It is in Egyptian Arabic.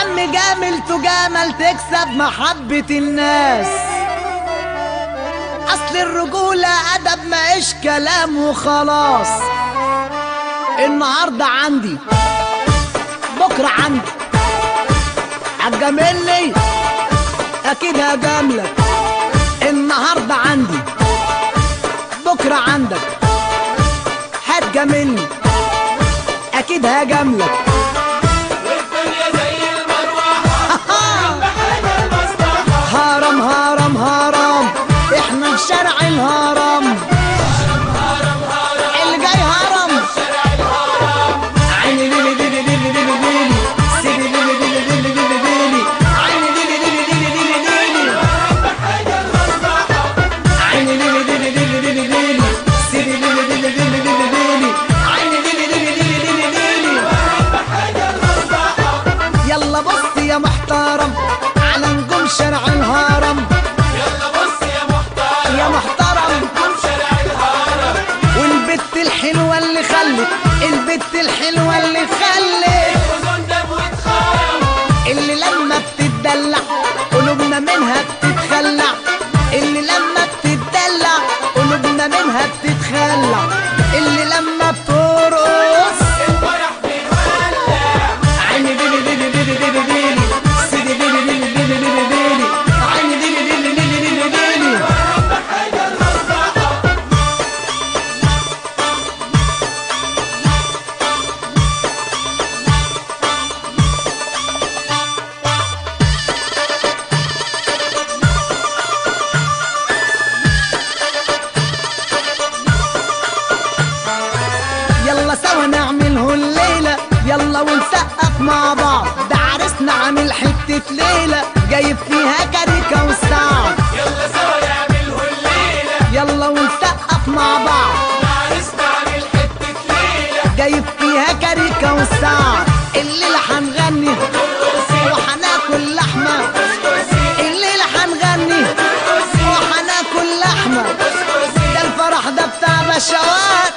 عم جامل تجامل تكسب محبة الناس أصل الرجولة أدب ما كلام وخلاص النهاردة عندي بكرة عندي هتجاملني أكيد هجاملك النهاردة عندي بكرة عندك هتجاملني أكيد هجاملك والدنيا زي المروحة بحاجة المصلحة هرم هرم هرم احنا في شارع الهرم اللي جاي هرم عيني ليلي ليلي ليلي ليلي ليلي سيدي ليلي ليلي ليلي ليلي ليلي عيني ليلي ليلي ليلي ليلي ليلي عيني ليلي ليلي ليلي ليلي ليلي سيدي ليلي ليلي ليلي ليلي ليلي عيني ليلي ليلي ليلي ليلي ليلي يلا بص يا محترم على نجوم شارع الهرم يلا بص يا محترم يا محترم قوم شارع الهرم والبت الحلوة اللي خلت البت الحلوة اللي خلت وزن دم واتخرم اللي لما بتتدلع قلوبنا منها بتتخلع اللي لما بتتدلع قلوبنا منها بتتخلع اللي لما بترقص الفرح بيولع عيني ليلي ليلي ليلي ليلي ليلي سيدي ليلي ليلي ليلي ليلي ليلي عيني ليلي ليلي ليلي ليلي ليلي حاجة المصلحة يلا سوا نعمله الليلة يلا ونسقف مع بعض ده عرسنا عامل حتة ليلة جايب فيها كاريكا والسعد يلا سوا نعمله الليلة يلا ونسقف مع بعض عرسنا عامل حتة ليلة جايب فيها كاريكا والسعد الليلة هنغني وهناكل لحمة الليلة هنغني وهناكل لحمة ده الفرح ده بتاع بشوات